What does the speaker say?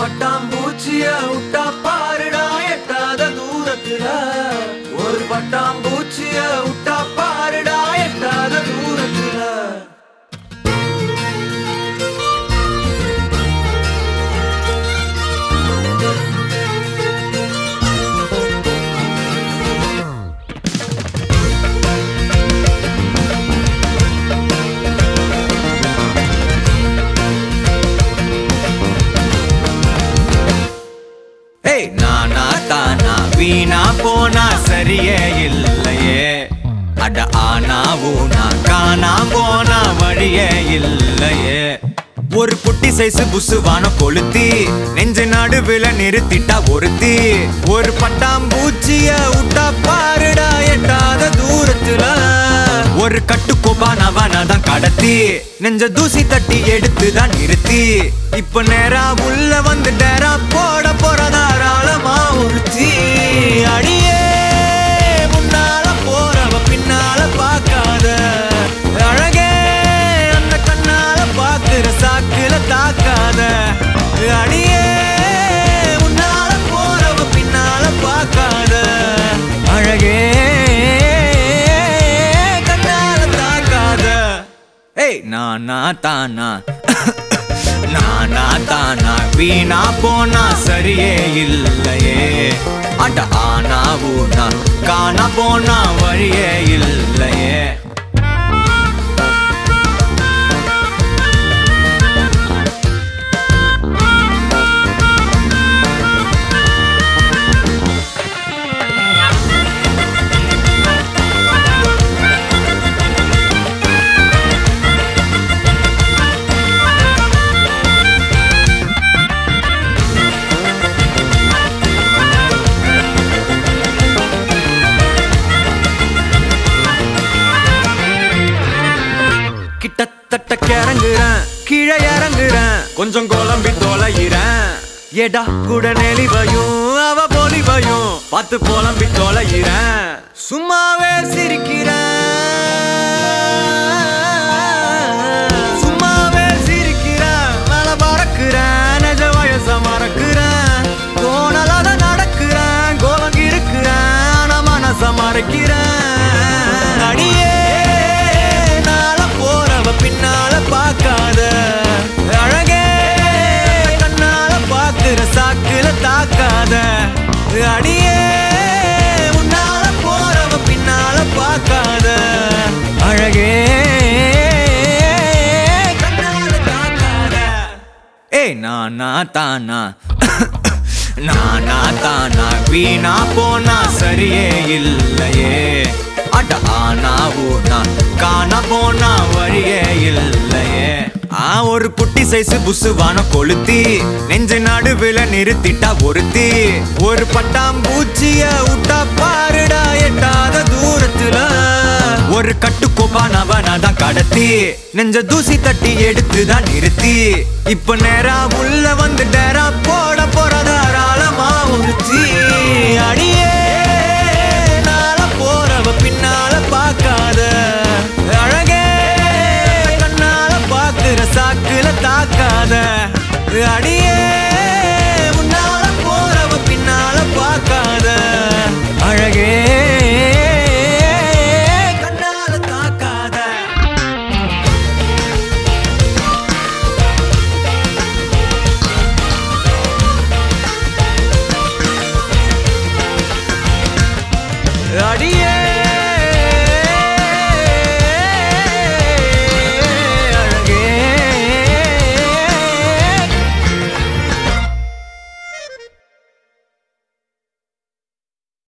பட்டாம்பூச்சிய விட்டா பாருடா எட்டாத தூரத்துல ஒரு பட்டாம்பூச்சிய விட்டா பாருடா எட்டாத தூரத்துல ஏய் நானா தானா வீணா போனா சரியே இல்லையே அட ஆனா ஊனா காணா போனா வழியே இல்லையே ஒரு குட்டி சைஸ் புசுவான கொளுத்தி நெஞ்ச நடுவுல நிறுத்திட்டா ஒருத்தி ஒரு பட்டாம்பூச்சிய விட்டா பாருடா எட்டாத தூரத்துல ஒரு கட்டுக்கோப்பானவன தான் கடத்தி நெஞ்ச தூசி தட்டி எடுத்து தான் நிறுத்தி இப்ப நேரா உள்ள வந்து டேரா போட போற தாராளமா உறுத்தி அடியே முன்னால போறவ பின்னால பார்க்காத அழகே அந்த கண்ணால பாக்குற சாக்குல தாக்காத அடியே முன்னால போறவ பின்னால பார்க்காத அழகே கண்ணால தாக்காத ஏய் நானா தானா நானா தானா வீணா போனா சரியே இல்லையே அட ஆனா ஊனா காணா போனா வழியே இல்லையே கிட்டத்தட்ட கிறங்குறேன் கீழே இறங்குறேன் கொஞ்சம் குழம்பி தொலைகிறேன் எடா கூட நெளிவையும் அவ பொலிவையும் பார்த்து புலம்பி தொலைகிறேன் சும்மாவே சிரிக்கிறேன் சும்மாவே சிரிக்கிறேன் மேல பறக்கிறேன் நிஜ வயச மறக்கிறேன் தோணலாத நடக்கிறேன் கோலம் இருக்கிறேன் ஆனா மனச மறைக்கிறேன் அடியே நாள போறவ பின்னால பார்க்காத அழகே கண்ணால பாக்குற சாக்குல தாக்காத அடியே முன்னால போறவ பின்னால பார்க்காத அழகே கண்ணால தாக்காத ஏய் நானா தானா நானா தானா வீணா போனா சரியே இல்லையே அட ஆனா ஊனா காணா போனா வழியே இல்லையே ஆ ஒரு குட்டி சைஸ் புசுவான கொளுத்தி நெஞ்ச நடுவுல நிறுத்திட்டா ஒருத்தி ஒரு பட்டாம்பூச்சிய விட்டா பாருடா எட்டாத தூரத்துல ஒரு கட்டுக்கோப்பானவன தான் கடத்தி நெஞ்ச தூசி தட்டி எடுத்து தான் நிறுத்தி இப்ப நேரா உள்ள வந்து டேரா போட போற தாராளமா உறுத்தி அடியே நாள போறவ பின்னால பார்க்காத அழகே கண்ணால பாக்குற சாக்குல தாக்காத அடியே முன்னால போறவ பின்னால பார்க்காத அழகே கண்ணால தாக்காத அடியே